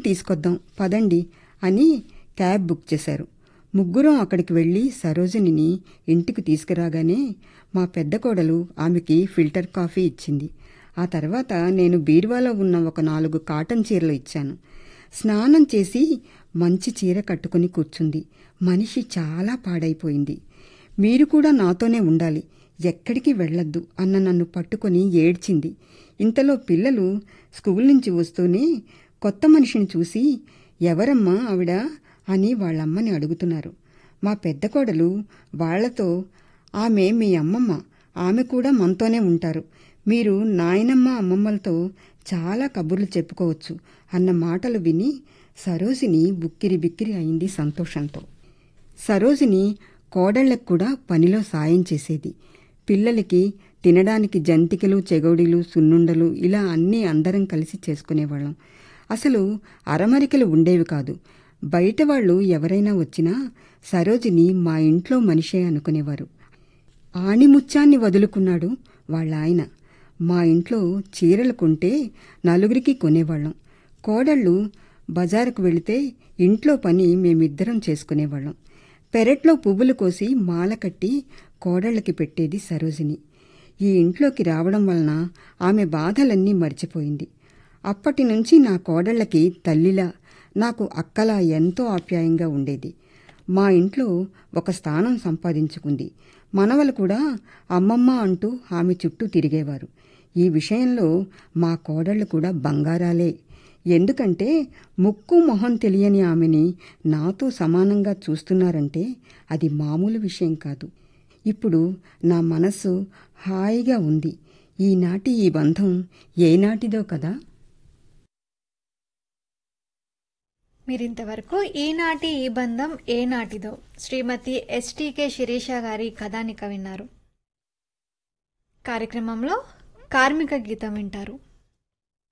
తీసుకొద్దాం పదండి అని క్యాబ్ బుక్ చేశారు ముగ్గురం అక్కడికి వెళ్ళి సరోజినిని ఇంటికి తీసుకురాగానే మా పెద్ద కోడలు ఆమెకి ఫిల్టర్ కాఫీ ఇచ్చింది ఆ తర్వాత నేను బీరువాలో ఉన్న ఒక నాలుగు కాటన్ చీరలు ఇచ్చాను స్నానం చేసి మంచి చీర కట్టుకుని కూర్చుంది మనిషి చాలా పాడైపోయింది మీరు కూడా నాతోనే ఉండాలి ఎక్కడికి వెళ్ళొద్దు అన్న నన్ను పట్టుకొని ఏడ్చింది ఇంతలో పిల్లలు స్కూల్ నుంచి వస్తూనే కొత్త మనిషిని చూసి ఎవరమ్మా ఆవిడ అని వాళ్ళమ్మని అడుగుతున్నారు మా పెద్ద కోడలు వాళ్లతో ఆమె మీ అమ్మమ్మ ఆమె కూడా మనతోనే ఉంటారు మీరు నాయనమ్మ అమ్మమ్మలతో చాలా కబుర్లు చెప్పుకోవచ్చు అన్న మాటలు విని సరోజిని బుక్కిరి బిక్కిరి అయింది సంతోషంతో సరోజిని కోడళ్లకు కూడా పనిలో సాయం చేసేది పిల్లలకి తినడానికి జంతికలు చెగోడీలు సున్నుండలు ఇలా అన్నీ అందరం కలిసి చేసుకునేవాళ్ళం అసలు అరమరికలు ఉండేవి కాదు బయట వాళ్ళు ఎవరైనా వచ్చినా సరోజిని మా ఇంట్లో మనిషే అనుకునేవారు ఆణిముత్యాన్ని వదులుకున్నాడు వాళ్ళ ఆయన మా ఇంట్లో చీరలు కొంటే నలుగురికి కొనేవాళ్ళం కోడళ్ళు బజారుకు వెళితే ఇంట్లో పని మేమిద్దరం చేసుకునేవాళ్ళం పెరట్లో పువ్వులు కోసి మాల కట్టి కోడళ్ళకి పెట్టేది సరోజిని ఈ ఇంట్లోకి రావడం వలన ఆమె బాధలన్నీ మర్చిపోయింది అప్పటి నుంచి నా కోడళ్ళకి తల్లిలా నాకు అక్కలా ఎంతో ఆప్యాయంగా ఉండేది మా ఇంట్లో ఒక స్థానం సంపాదించుకుంది మనవలు కూడా అమ్మమ్మ అంటూ ఆమె చుట్టూ తిరిగేవారు ఈ విషయంలో మా కోడళ్ళు కూడా బంగారాలే ఎందుకంటే ముక్కు మొహం తెలియని ఆమెని నాతో సమానంగా చూస్తున్నారంటే అది మామూలు విషయం కాదు ఇప్పుడు నా మనస్సు హాయిగా ఉంది ఈనాటి ఈ బంధం ఏనాటిదో కదా మీరింతవరకు ఈనాటి ఈ బంధం ఏ నాటిదో శ్రీమతి ఎస్టీకే శిరీష గారి కథానిక విన్నారు కార్యక్రమంలో కార్మిక గీతం వింటారు